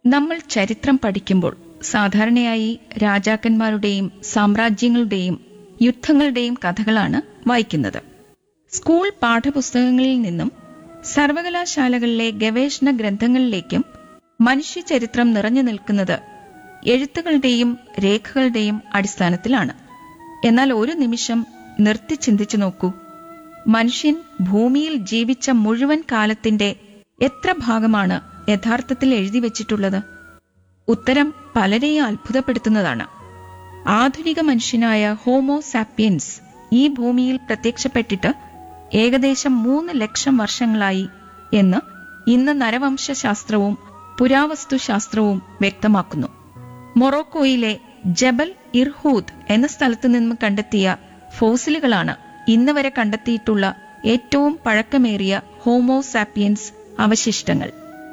നമ്മൾ ചരിത്രം പഠിക്കുമ്പോൾ സാധാരണയായി രാജാക്കന്മാരുടെയും സാമ്രാജ്യങ്ങളുടെയും യുദ്ധങ്ങളുടെയും കഥകളാണ് വായിക്കുന്നത് സ്കൂൾ പാഠപുസ്തകങ്ങളിൽ നിന്നും സർവകലാശാലകളിലെ ഗവേഷണ ഗ്രന്ഥങ്ങളിലേക്കും മനുഷ്യ ചരിത്രം നിറഞ്ഞു നിൽക്കുന്നത് എഴുത്തുകളുടെയും രേഖകളുടെയും അടിസ്ഥാനത്തിലാണ് എന്നാൽ ഒരു നിമിഷം നിർത്തി ചിന്തിച്ചു നോക്കൂ മനുഷ്യൻ ഭൂമിയിൽ ജീവിച്ച മുഴുവൻ കാലത്തിന്റെ എത്ര ഭാഗമാണ് യഥാർത്ഥത്തിൽ എഴുതി വച്ചിട്ടുള്ളത് ഉത്തരം പലരെയും അത്ഭുതപ്പെടുത്തുന്നതാണ് ആധുനിക മനുഷ്യനായ ഹോമോ സാപ്പിയൻസ് ഈ ഭൂമിയിൽ പ്രത്യക്ഷപ്പെട്ടിട്ട് ഏകദേശം മൂന്ന് ലക്ഷം വർഷങ്ങളായി എന്ന് ഇന്ന് നരവംശശാസ്ത്രവും പുരാവസ്തുശാസ്ത്രവും വ്യക്തമാക്കുന്നു മൊറോക്കോയിലെ ജബൽ ഇർഹൂദ് എന്ന സ്ഥലത്തു നിന്നും കണ്ടെത്തിയ ഫോസിലുകളാണ് ഇന്ന് വരെ കണ്ടെത്തിയിട്ടുള്ള ഏറ്റവും പഴക്കമേറിയ ഹോമോ സാപ്പിയൻസ് അവശിഷ്ടങ്ങൾ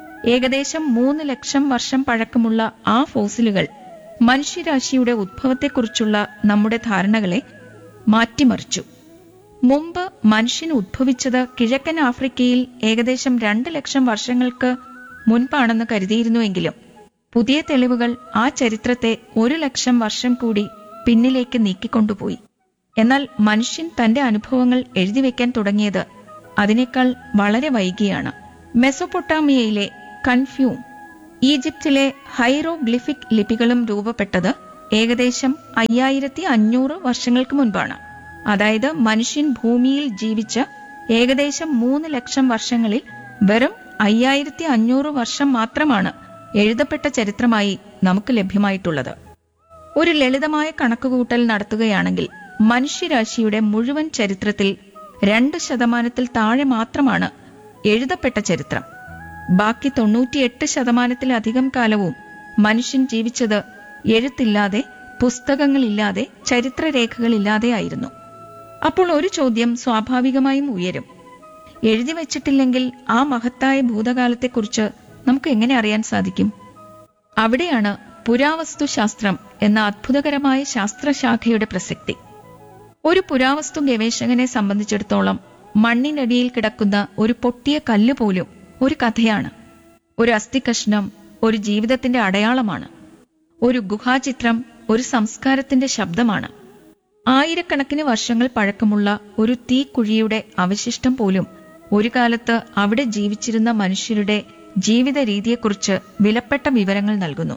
ഏകദേശം മൂന്ന് ലക്ഷം വർഷം പഴക്കമുള്ള ആ ഫോസിലുകൾ മനുഷ്യരാശിയുടെ ഉദ്ഭവത്തെക്കുറിച്ചുള്ള നമ്മുടെ ധാരണകളെ മാറ്റിമറിച്ചു മുമ്പ് മനുഷ്യൻ ഉദ്ഭവിച്ചത് കിഴക്കൻ ആഫ്രിക്കയിൽ ഏകദേശം രണ്ട് ലക്ഷം വർഷങ്ങൾക്ക് മുൻപാണെന്ന് കരുതിയിരുന്നുവെങ്കിലും പുതിയ തെളിവുകൾ ആ ചരിത്രത്തെ ഒരു ലക്ഷം വർഷം കൂടി പിന്നിലേക്ക് നീക്കിക്കൊണ്ടുപോയി എന്നാൽ മനുഷ്യൻ തന്റെ അനുഭവങ്ങൾ എഴുതിവെക്കാൻ തുടങ്ങിയത് അതിനേക്കാൾ വളരെ വൈകിയാണ് മെസൊപ്പൊട്ടാമിയയിലെ കൺഫ്യൂം ഈജിപ്തിലെ ഹൈറോഗ്ലിഫിക് ലിപികളും രൂപപ്പെട്ടത് ഏകദേശം അയ്യായിരത്തി അഞ്ഞൂറ് വർഷങ്ങൾക്ക് മുൻപാണ് അതായത് മനുഷ്യൻ ഭൂമിയിൽ ജീവിച്ച ഏകദേശം മൂന്ന് ലക്ഷം വർഷങ്ങളിൽ വെറും അയ്യായിരത്തി അഞ്ഞൂറ് വർഷം മാത്രമാണ് എഴുതപ്പെട്ട ചരിത്രമായി നമുക്ക് ലഭ്യമായിട്ടുള്ളത് ഒരു ലളിതമായ കണക്കുകൂട്ടൽ നടത്തുകയാണെങ്കിൽ മനുഷ്യരാശിയുടെ മുഴുവൻ ചരിത്രത്തിൽ രണ്ട് ശതമാനത്തിൽ താഴെ മാത്രമാണ് എഴുതപ്പെട്ട ചരിത്രം ബാക്കി തൊണ്ണൂറ്റിയെട്ട് ശതമാനത്തിലധികം കാലവും മനുഷ്യൻ ജീവിച്ചത് എഴുത്തില്ലാതെ പുസ്തകങ്ങളില്ലാതെ ചരിത്രരേഖകളില്ലാതെയായിരുന്നു അപ്പോൾ ഒരു ചോദ്യം സ്വാഭാവികമായും ഉയരും എഴുതി വച്ചിട്ടില്ലെങ്കിൽ ആ മഹത്തായ ഭൂതകാലത്തെക്കുറിച്ച് നമുക്ക് എങ്ങനെ അറിയാൻ സാധിക്കും അവിടെയാണ് പുരാവസ്തുശാസ്ത്രം എന്ന അത്ഭുതകരമായ ശാസ്ത്രശാഖയുടെ പ്രസക്തി ഒരു പുരാവസ്തു ഗവേഷകനെ സംബന്ധിച്ചിടത്തോളം മണ്ണിനടിയിൽ കിടക്കുന്ന ഒരു പൊട്ടിയ കല്ല് പോലും ഒരു കഥയാണ് ഒരു അസ്ഥികഷ്ണം ഒരു ജീവിതത്തിന്റെ അടയാളമാണ് ഒരു ഗുഹാചിത്രം ഒരു സംസ്കാരത്തിന്റെ ശബ്ദമാണ് ആയിരക്കണക്കിന് വർഷങ്ങൾ പഴക്കമുള്ള ഒരു തീക്കുഴിയുടെ അവശിഷ്ടം പോലും ഒരു കാലത്ത് അവിടെ ജീവിച്ചിരുന്ന മനുഷ്യരുടെ ജീവിത രീതിയെക്കുറിച്ച് വിലപ്പെട്ട വിവരങ്ങൾ നൽകുന്നു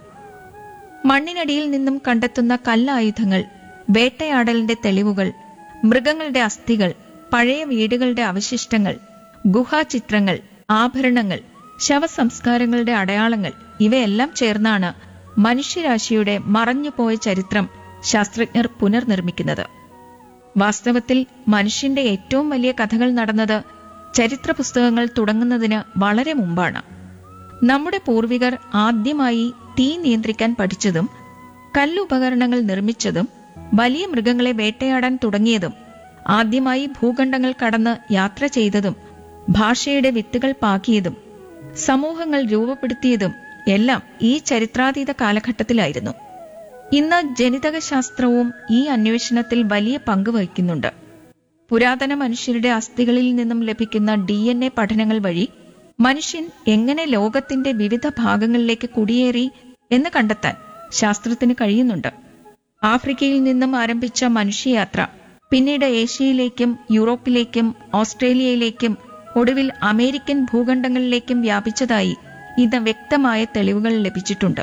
മണ്ണിനടിയിൽ നിന്നും കണ്ടെത്തുന്ന കല്ലായുധങ്ങൾ വേട്ടയാടലിന്റെ തെളിവുകൾ മൃഗങ്ങളുടെ അസ്ഥികൾ പഴയ വീടുകളുടെ അവശിഷ്ടങ്ങൾ ഗുഹാചിത്രങ്ങൾ ആഭരണങ്ങൾ ശവസംസ്കാരങ്ങളുടെ അടയാളങ്ങൾ ഇവയെല്ലാം ചേർന്നാണ് മനുഷ്യരാശിയുടെ മറഞ്ഞുപോയ ചരിത്രം ശാസ്ത്രജ്ഞർ പുനർനിർമ്മിക്കുന്നത് വാസ്തവത്തിൽ മനുഷ്യന്റെ ഏറ്റവും വലിയ കഥകൾ നടന്നത് ചരിത്ര പുസ്തകങ്ങൾ തുടങ്ങുന്നതിന് വളരെ മുമ്പാണ് നമ്മുടെ പൂർവികർ ആദ്യമായി തീ നിയന്ത്രിക്കാൻ പഠിച്ചതും കല്ലുപകരണങ്ങൾ നിർമ്മിച്ചതും വലിയ മൃഗങ്ങളെ വേട്ടയാടാൻ തുടങ്ങിയതും ആദ്യമായി ഭൂഖണ്ഡങ്ങൾ കടന്ന് യാത്ര ചെയ്തതും ഭാഷയുടെ വിത്തുകൾ പാകിയതും സമൂഹങ്ങൾ രൂപപ്പെടുത്തിയതും എല്ലാം ഈ ചരിത്രാതീത കാലഘട്ടത്തിലായിരുന്നു ഇന്ന് ജനിതകശാസ്ത്രവും ഈ അന്വേഷണത്തിൽ വലിയ പങ്ക് വഹിക്കുന്നുണ്ട് പുരാതന മനുഷ്യരുടെ അസ്ഥികളിൽ നിന്നും ലഭിക്കുന്ന ഡി എൻ എ പഠനങ്ങൾ വഴി മനുഷ്യൻ എങ്ങനെ ലോകത്തിന്റെ വിവിധ ഭാഗങ്ങളിലേക്ക് കുടിയേറി എന്ന് കണ്ടെത്താൻ ശാസ്ത്രത്തിന് കഴിയുന്നുണ്ട് ആഫ്രിക്കയിൽ നിന്നും ആരംഭിച്ച മനുഷ്യയാത്ര പിന്നീട് ഏഷ്യയിലേക്കും യൂറോപ്പിലേക്കും ഓസ്ട്രേലിയയിലേക്കും ഒടുവിൽ അമേരിക്കൻ ഭൂഖണ്ഡങ്ങളിലേക്കും വ്യാപിച്ചതായി ഇന്ന് വ്യക്തമായ തെളിവുകൾ ലഭിച്ചിട്ടുണ്ട്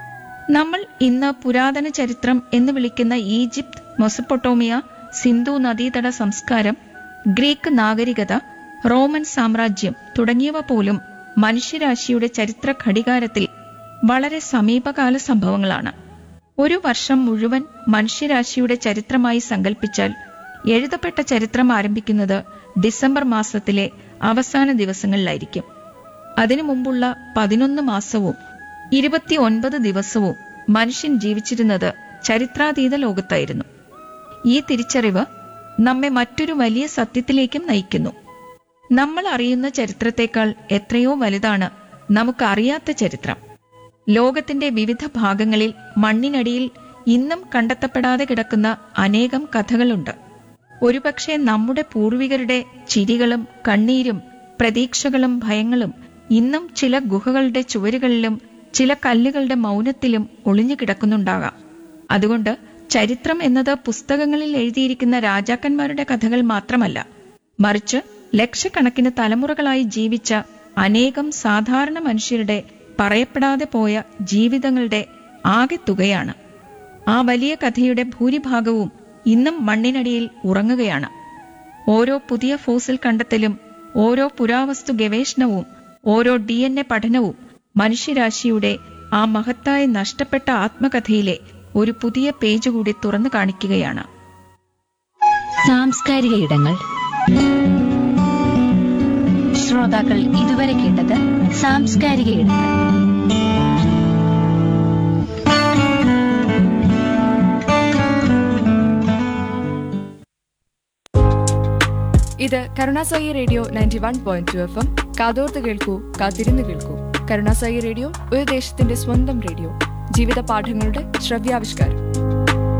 നമ്മൾ ഇന്ന് പുരാതന ചരിത്രം എന്ന് വിളിക്കുന്ന ഈജിപ്ത് മൊസപ്പൊട്ടോമിയ സിന്ധു നദീതട സംസ്കാരം ഗ്രീക്ക് നാഗരികത റോമൻ സാമ്രാജ്യം തുടങ്ങിയവ പോലും മനുഷ്യരാശിയുടെ ചരിത്ര ഘടികാരത്തിൽ വളരെ സമീപകാല സംഭവങ്ങളാണ് ഒരു വർഷം മുഴുവൻ മനുഷ്യരാശിയുടെ ചരിത്രമായി സങ്കല്പിച്ചാൽ എഴുതപ്പെട്ട ചരിത്രം ആരംഭിക്കുന്നത് ഡിസംബർ മാസത്തിലെ അവസാന ദിവസങ്ങളിലായിരിക്കും അതിനു മുമ്പുള്ള പതിനൊന്ന് മാസവും ഇരുപത്തിയൊൻപത് ദിവസവും മനുഷ്യൻ ജീവിച്ചിരുന്നത് ചരിത്രാതീത ലോകത്തായിരുന്നു ഈ തിരിച്ചറിവ് നമ്മെ മറ്റൊരു വലിയ സത്യത്തിലേക്കും നയിക്കുന്നു നമ്മൾ അറിയുന്ന ചരിത്രത്തെക്കാൾ എത്രയോ വലുതാണ് നമുക്കറിയാത്ത ചരിത്രം ലോകത്തിന്റെ വിവിധ ഭാഗങ്ങളിൽ മണ്ണിനടിയിൽ ഇന്നും കണ്ടെത്തപ്പെടാതെ കിടക്കുന്ന അനേകം കഥകളുണ്ട് ഒരുപക്ഷെ നമ്മുടെ പൂർവികരുടെ ചിരികളും കണ്ണീരും പ്രതീക്ഷകളും ഭയങ്ങളും ഇന്നും ചില ഗുഹകളുടെ ചുവരുകളിലും ചില കല്ലുകളുടെ മൗനത്തിലും ഒളിഞ്ഞു കിടക്കുന്നുണ്ടാകാം അതുകൊണ്ട് ചരിത്രം എന്നത് പുസ്തകങ്ങളിൽ എഴുതിയിരിക്കുന്ന രാജാക്കന്മാരുടെ കഥകൾ മാത്രമല്ല മറിച്ച് ലക്ഷക്കണക്കിന് തലമുറകളായി ജീവിച്ച അനേകം സാധാരണ മനുഷ്യരുടെ പറയപ്പെടാതെ പോയ ജീവിതങ്ങളുടെ ആകെത്തുകയാണ് ആ വലിയ കഥയുടെ ഭൂരിഭാഗവും ഇന്നും മണ്ണിനടിയിൽ ഉറങ്ങുകയാണ് ഓരോ പുതിയ ഫോസിൽ കണ്ടെത്തലും ഓരോ പുരാവസ്തു ഗവേഷണവും ഓരോ ഡി എൻ എ പഠനവും മനുഷ്യരാശിയുടെ ആ മഹത്തായ നഷ്ടപ്പെട്ട ആത്മകഥയിലെ ഒരു പുതിയ പേജ് കൂടി തുറന്നു കാണിക്കുകയാണ് സാംസ്കാരിക ഇടങ്ങൾ ശ്രോതാക്കൾ ഇതുവരെ കേട്ടത് സാംസ്കാരിക ഇടങ്ങൾ ഇത് Karunasai radio ninety one point two F M കാതോർത്ത് കേൾക്കൂ കാത്തിരുന്ന് കേൾക്കൂ കരുണാസായി റേഡിയോ ഒരു ദേശത്തിന്റെ സ്വന്തം റേഡിയോ ജീവിത പാഠങ്ങളുടെ ശ്രവ്യാവിഷ്കാരം